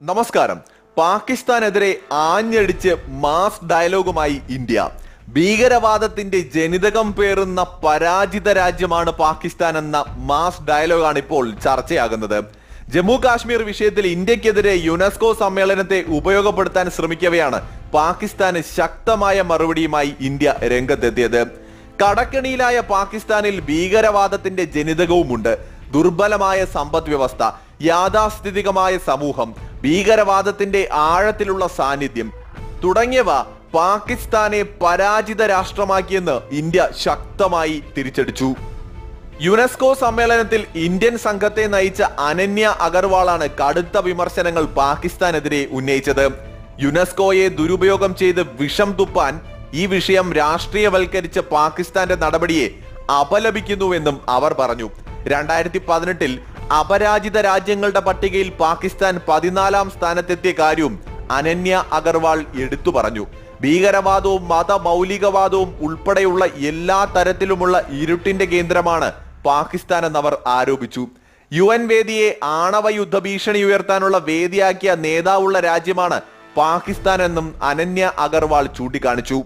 നമസ്കാരം പാകിസ്ഥാനെതിരെ ആഞ്ഞടിച്ച് mass ഡയലോഗുമായി India ഭീകരവാദത്തിന്റെ ജനിതകം പേറുന്ന പരാജിത രാജ്യമാണ് പാകിസ്ഥാൻ എന്ന മാസ് ഡയലോഗാണ് ഇപ്പോൾ ചർച്ചയാകുന്നത് ജമ്മു കാശ്മീർ വിഷയത്തിൽ ഇന്ത്യക്കെതിരെ യുനെസ്കോ സമ്മേളനത്തെ ഉപയോഗപ്പെടുത്താൻ ശ്രമിക്കവെയാണ് പാകിസ്ഥാന് ശക്തമായ മറുപടിയുമായി ഇന്ത്യ രംഗത്തെത്തിയത് കടക്കണിയിലായ പാകിസ്ഥാനിൽ ഭീകരവാദത്തിന്റെ ജനിതകവുമുണ്ട് ദുർബലമായ സമ്പദ് വ്യവസ്ഥ യാഥാസ്ഥിതികമായ സമൂഹം ഭീകരവാദത്തിന്റെ ആഴത്തിലുള്ള സാന്നിധ്യം തുടങ്ങിയവ പാകിസ്ഥാനെ പരാജിത രാഷ്ട്രമാക്കിയെന്ന് ഇന്ത്യ ശക്തമായി തിരിച്ചടിച്ചു യുനെസ്കോ സമ്മേളനത്തിൽ ഇന്ത്യൻ സംഘത്തെ നയിച്ച അനന്യ അഗർവാളാണ് കടുത്ത വിമർശനങ്ങൾ പാകിസ്ഥാനെതിരെ ഉന്നയിച്ചത് യുനെസ്കോയെ ദുരുപയോഗം ചെയ്ത് വിഷം തുപ്പാൻ ഈ വിഷയം രാഷ്ട്രീയവൽക്കരിച്ച പാകിസ്ഥാന്റെ നടപടിയെ അപലപിക്കുന്നുവെന്നും അവർ പറഞ്ഞു രണ്ടായിരത്തി പതിനെട്ടിൽ അപരാജിത രാജ്യങ്ങളുടെ പട്ടികയിൽ പാകിസ്ഥാൻ പതിനാലാം സ്ഥാനത്തെത്തിയ കാര്യവും അനന്യ അഗർവാൾ എടുത്തു പറഞ്ഞു ഭീകരവാദവും മതമൗലികവാദവും ഉൾപ്പെടെയുള്ള എല്ലാ തരത്തിലുമുള്ള ഇരുട്ടിന്റെ കേന്ദ്രമാണ് പാകിസ്ഥാൻ എന്നവർ ആരോപിച്ചു യു എൻ വേദിയെ ആണവ യുദ്ധ ഭീഷണി ഉയർത്താനുള്ള വേദിയാക്കിയ നേതാവുള്ള രാജ്യമാണ് പാകിസ്ഥാൻ എന്നും അനന്യ അഗർവാൾ ചൂണ്ടിക്കാണിച്ചു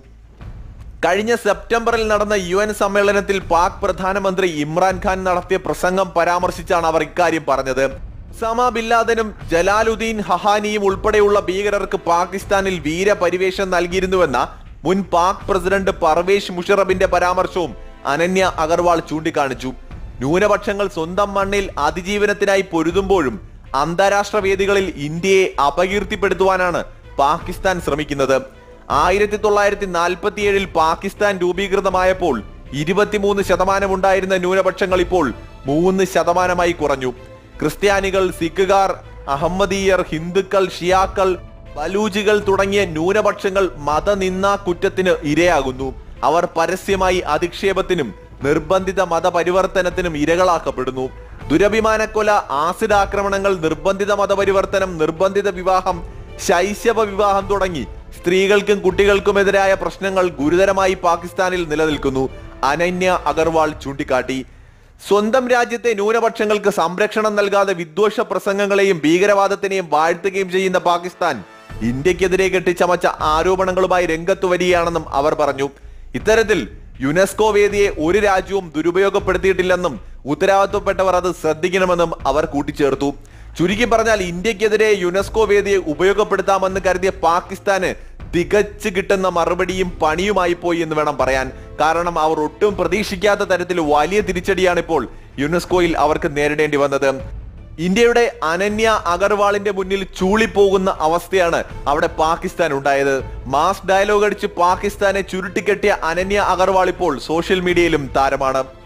കഴിഞ്ഞ സെപ്റ്റംബറിൽ നടന്ന യു എൻ സമ്മേളനത്തിൽ പാക് പ്രധാനമന്ത്രി ഇമ്രാൻഖാൻ നടത്തിയ പ്രസംഗം പരാമർശിച്ചാണ് അവർ ഇക്കാര്യം പറഞ്ഞത് സമ ബില്ലാദനും ജലാലുദ്ദീൻ ഹഹാനിയും ഉൾപ്പെടെയുള്ള ഭീകരർക്ക് പാകിസ്ഥാനിൽ വീരപരിവേഷം നൽകിയിരുന്നുവെന്ന മുൻ പാക് പ്രസിഡന്റ് പർവേഷ് മുഷറബിന്റെ പരാമർശവും അനന്യ അഗർവാൾ ചൂണ്ടിക്കാണിച്ചു ന്യൂനപക്ഷങ്ങൾ സ്വന്തം മണ്ണിൽ അതിജീവനത്തിനായി പൊരുതുമ്പോഴും അന്താരാഷ്ട്ര വേദികളിൽ ഇന്ത്യയെ അപകീർത്തിപ്പെടുത്തുവാനാണ് പാകിസ്ഥാൻ ശ്രമിക്കുന്നത് ആയിരത്തി തൊള്ളായിരത്തി നാൽപ്പത്തിയേഴിൽ പാകിസ്ഥാൻ രൂപീകൃതമായപ്പോൾ ഇരുപത്തിമൂന്ന് ശതമാനം ഉണ്ടായിരുന്ന ന്യൂനപക്ഷങ്ങൾ ഇപ്പോൾ മൂന്ന് ശതമാനമായി കുറഞ്ഞു ക്രിസ്ത്യാനികൾ സിഖുകാർ അഹമ്മദീയർ ഹിന്ദുക്കൾ ഷിയാക്കൾ ബലൂജികൾ തുടങ്ങിയ ന്യൂനപക്ഷങ്ങൾ മതനിന്ദാ കുറ്റത്തിന് ഇരയാകുന്നു അവർ പരസ്യമായി അധിക്ഷേപത്തിനും നിർബന്ധിത മതപരിവർത്തനത്തിനും ഇരകളാക്കപ്പെടുന്നു ദുരഭിമാനക്കൊല ആസിഡ് ആക്രമണങ്ങൾ നിർബന്ധിത മതപരിവർത്തനം നിർബന്ധിത വിവാഹം ശൈശവ വിവാഹം തുടങ്ങി സ്ത്രീകൾക്കും കുട്ടികൾക്കുമെതിരായ പ്രശ്നങ്ങൾ ഗുരുതരമായി പാകിസ്ഥാനിൽ നിലനിൽക്കുന്നു അനന്യ അഗർവാൾ ചൂണ്ടിക്കാട്ടി സ്വന്തം രാജ്യത്തെ ന്യൂനപക്ഷങ്ങൾക്ക് സംരക്ഷണം നൽകാതെ വിദ്വേഷ പ്രസംഗങ്ങളെയും ഭീകരവാദത്തിനെയും വാഴ്ത്തുകയും ചെയ്യുന്ന പാകിസ്ഥാൻ ഇന്ത്യക്കെതിരെ കെട്ടിച്ചമച്ച ആരോപണങ്ങളുമായി രംഗത്തു വരികയാണെന്നും അവർ പറഞ്ഞു ഇത്തരത്തിൽ യുനെസ്കോ വേദിയെ ഒരു രാജ്യവും ദുരുപയോഗപ്പെടുത്തിയിട്ടില്ലെന്നും ഉത്തരവാദിത്വപ്പെട്ടവർ അത് ശ്രദ്ധിക്കണമെന്നും അവർ കൂട്ടിച്ചേർത്തു ചുരുക്കി പറഞ്ഞാൽ ഇന്ത്യക്കെതിരെ യുനെസ്കോ വേദിയെ ഉപയോഗപ്പെടുത്താമെന്ന് കരുതിയ പാകിസ്ഥാന് തികച്ചു കിട്ടുന്ന മറുപടിയും പണിയുമായി പോയി എന്ന് വേണം പറയാൻ കാരണം അവർ ഒട്ടും പ്രതീക്ഷിക്കാത്ത തരത്തിൽ വലിയ തിരിച്ചടിയാണ് ഇപ്പോൾ യുനെസ്കോയിൽ അവർക്ക് നേരിടേണ്ടി വന്നത് ഇന്ത്യയുടെ അനന്യ അഗർവാളിന്റെ മുന്നിൽ ചൂളിപ്പോകുന്ന അവസ്ഥയാണ് അവിടെ പാകിസ്ഥാൻ ഉണ്ടായത് മാസ് ഡയലോഗ് അടിച്ച് പാകിസ്ഥാനെ ചുരുട്ടിക്കെട്ടിയ അനന്യ അഗർവാൾ ഇപ്പോൾ സോഷ്യൽ മീഡിയയിലും താരമാണ്